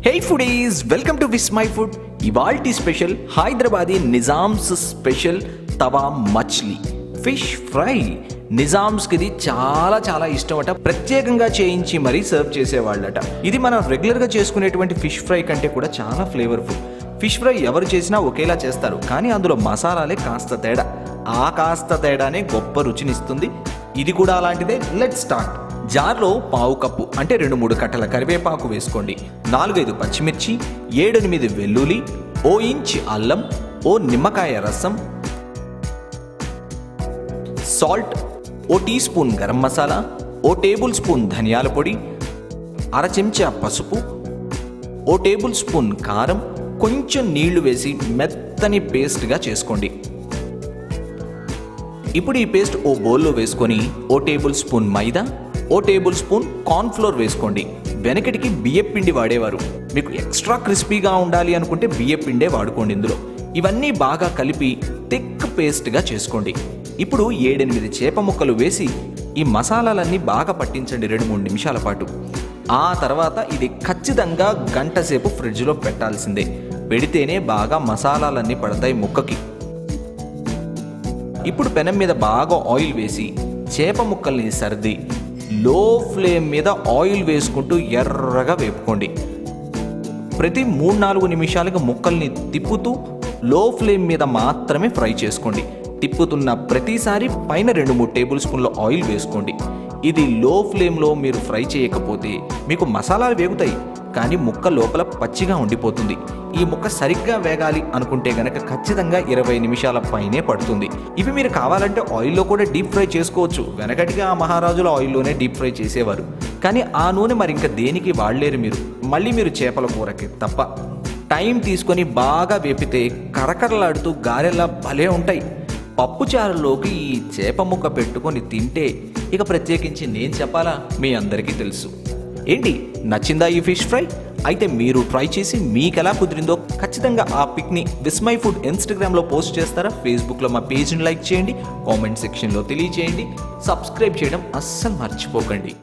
hey foodies welcome to Vismai food ఇవాల్టి special Hyderabadi Nizam's special tawa machli fish fry నిజామ్స్కి ఇది చాలా చాలా ఇష్టమట ప్రత్యేకంగా చేయించి మరీ సర్వ్ చేసేవాళ్ళట ఇది మనం రెగ్యులర్గా చేసుకునేటువంటి ఫిష్ ఫ్రై కంటే కూడా చాలా ఫ్లేవర్ఫుల్ ఫిష్ ఫ్రై ఎవరు చేసినా ఒకేలా చేస్తారు కానీ అందులో మసాలాలే కాస్త తేడా ఆ కాస్త తేడానే గొప్ప రుచినిస్తుంది ఇది కూడా అలాంటిదే లెట్ స్టార్ట్ జార్లో పావు కప్పు అంటే రెండు మూడు కట్టల కరివేపాకు వేసుకోండి నాలుగైదు పచ్చిమిర్చి ఏడెనిమిది వెల్లుల్లి ఓ ఇంచ్ అల్లం ఓ నిమ్మకాయ రసం సాల్ట్ ఓ టీ స్పూన్ గరం మసాలా ఓ టేబుల్ స్పూన్ ధనియాల పొడి అర చెంచా పసుపు ఓ టేబుల్ స్పూన్ కారం కొంచెం నీళ్లు వేసి మెత్తని పేస్ట్గా చేసుకోండి ఇప్పుడు ఈ పేస్ట్ ఓ బౌల్లో వేసుకొని ఓ టేబుల్ స్పూన్ మైదా ఓ టేబుల్ స్పూన్ కార్న్ఫ్లోర్ వేసుకోండి వెనకటికి బియ్యం పిండి వాడేవారు మీకు ఎక్స్ట్రా క్రిస్పీగా ఉండాలి అనుకుంటే బియ్యం పిండే వాడుకోండి ఇందులో ఇవన్నీ బాగా కలిపి థిక్ పేస్ట్గా చేసుకోండి ఇప్పుడు ఏడెనిమిది చేప ముక్కలు వేసి ఈ మసాలాలన్నీ బాగా పట్టించండి రెండు మూడు నిమిషాల పాటు ఆ తర్వాత ఇది ఖచ్చితంగా గంట సేపు ఫ్రిడ్జ్లో పెట్టాల్సిందే పెడితేనే బాగా మసాలాలన్నీ పడతాయి ముక్కకి ఇప్పుడు పెనం మీద బాగా ఆయిల్ వేసి చేప ముక్కల్ని సర్ది లో ఫ్లేమ్ మీద ఆయిల్ వేసుకుంటూ ఎర్రగా వేపుకోండి ప్రతి మూడు నాలుగు నిమిషాలకు ముక్కల్ని తిప్పుతూ లో ఫ్లేమ్ మీద మాత్రమే ఫ్రై చేసుకోండి తిప్పుతున్న ప్రతిసారి పైన రెండు మూడు టేబుల్ స్పూన్ల ఆయిల్ వేసుకోండి ఇది లో ఫ్లేమ్లో మీరు ఫ్రై చేయకపోతే మీకు మసాలాలు వేగుతాయి కానీ ముక్క లోపల పచ్చిగా ఉండిపోతుంది ఈ ముక్క సరిగ్గా వేగాలి అనుకుంటే గనక ఖచ్చితంగా ఇరవై నిమిషాల పైనే పడుతుంది ఇవి మీరు కావాలంటే ఆయిల్లో కూడా డీప్ ఫ్రై చేసుకోవచ్చు వెనకటిగా ఆ మహారాజుల ఆయిల్లోనే డీప్ ఫ్రై చేసేవారు కానీ ఆ నూనె మరి ఇంకా దేనికి వాడలేరు మీరు మళ్ళీ మీరు చేపల కూరకి తప్ప టైం తీసుకొని బాగా వేపితే కరకరలాడుతూ గారెలా భలే ఉంటాయి పప్పుచారులోకి ఈ చేప ముక్క పెట్టుకొని తింటే ఇక ప్రత్యేకించి నేను చెప్పాలా మీ అందరికీ తెలుసు ఏంటి నచ్చిందా ఈ ఫిష్ ఫ్రై అయితే మీరు ట్రై చేసి మీకు ఎలా కుదిరిందో ఖచ్చితంగా ఆ పిక్ని విస్మై ఫుడ్ ఇన్స్టాగ్రామ్లో పోస్ట్ చేస్తారా ఫేస్బుక్లో మా పేజ్ని లైక్ చేయండి కామెంట్ సెక్షన్లో తెలియచేయండి సబ్స్క్రైబ్ చేయడం అస్సలు మర్చిపోకండి